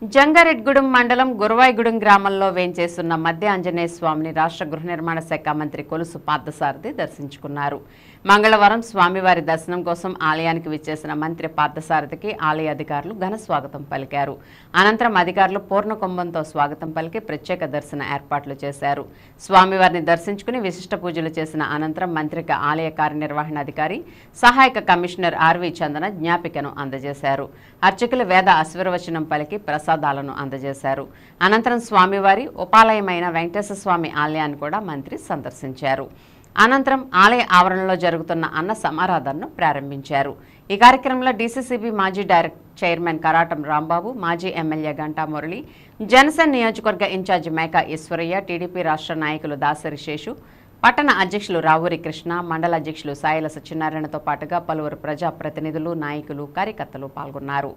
జంగారెడ్గూడెం మండలం గురవాయిగూడెం గ్రామంలో వేంచేస్తున్న మధ్య ఆంజనేయ స్వామిని రాష్ట్ర గృహ నిర్మాణ శాఖ మంత్రి కొలుసు పార్థసారథి దర్శించుకున్నారు మంగళవారం స్వామివారి దర్శనం కోసం ఆలయానికి విచ్చేసిన మంత్రి పార్థసారథికి ఆలయ అధికారులు ఘన స్వాగతం పలికారు అనంతరం అధికారులు పూర్ణ కుంభంతో స్వాగతం పలికి ప్రత్యేక దర్శన ఏర్పాట్లు చేశారు స్వామివారిని దర్శించుకుని విశిష్ట పూజలు చేసిన అనంతరం మంత్రికి ఆలయ కార్యనిర్వహణాధికారి సహాయక కమిషనర్ ఆర్వి చందన జ్ఞాపికను అందజేశారు అర్చకులు వేద అశ్వరవచనం పలికి ప్రసాదాలను అందజేశారు అనంతరం స్వామివారి ఉపాలయమైన వెంకటేశ్వర స్వామి ఆలయాన్ని కూడా మంత్రి సందర్శించారు అనంతరం ఆలయ ఆవరణలో జరుగుతున్న అన్న సమారాధనను ప్రారంభించారు ఈ కార్యక్రమంలో డీసీసీబీ మాజీ డైరెక్ట్ చైర్మన్ కరాటం రాంబాబు మాజీ ఎమ్మెల్యే గంటా మురళి జనసేన నియోజకవర్గ ఇన్ఛార్జి మేక ఈశ్వరయ్య టీడీపీ రాష్ట్ర నాయకులు దాసరి శేషు పట్టణ అధ్యక్షులు రావూరి కృష్ణ మండల అధ్యక్షులు సాయిల సత్యనారాయణతో పాటుగా పలువురు ప్రజా ప్రతినిధులు నాయకులు కార్యకర్తలు పాల్గొన్నారు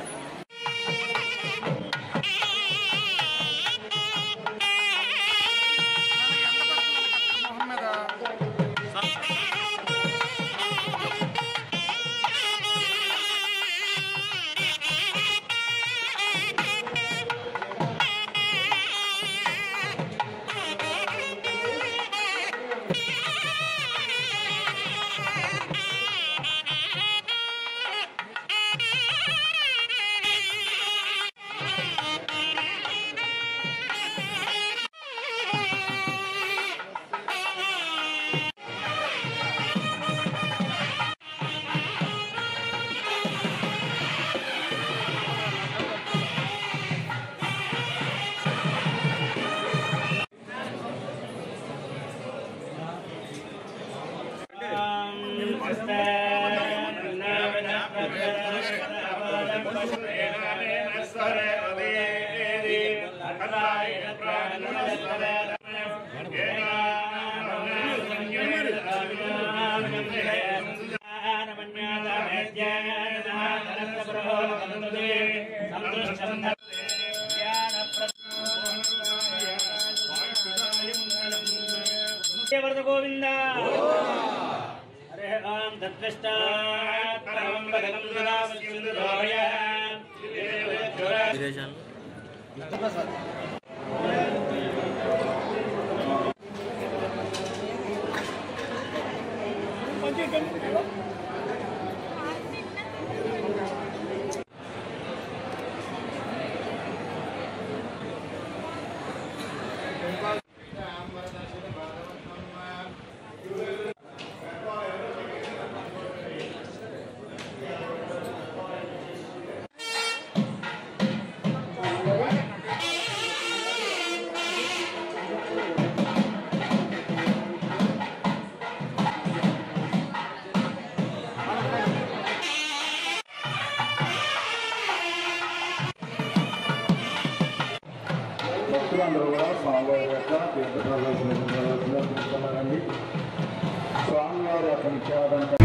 వరద గోవింద హరే ఓం తద్విష్ట పరమం పదకం సదాశివయ భక్తులందరూ కూడా స్వామివారి యొక్క తీర్థ ప్రదర్శన స్వామివారి యొక్క నిత్యాదంత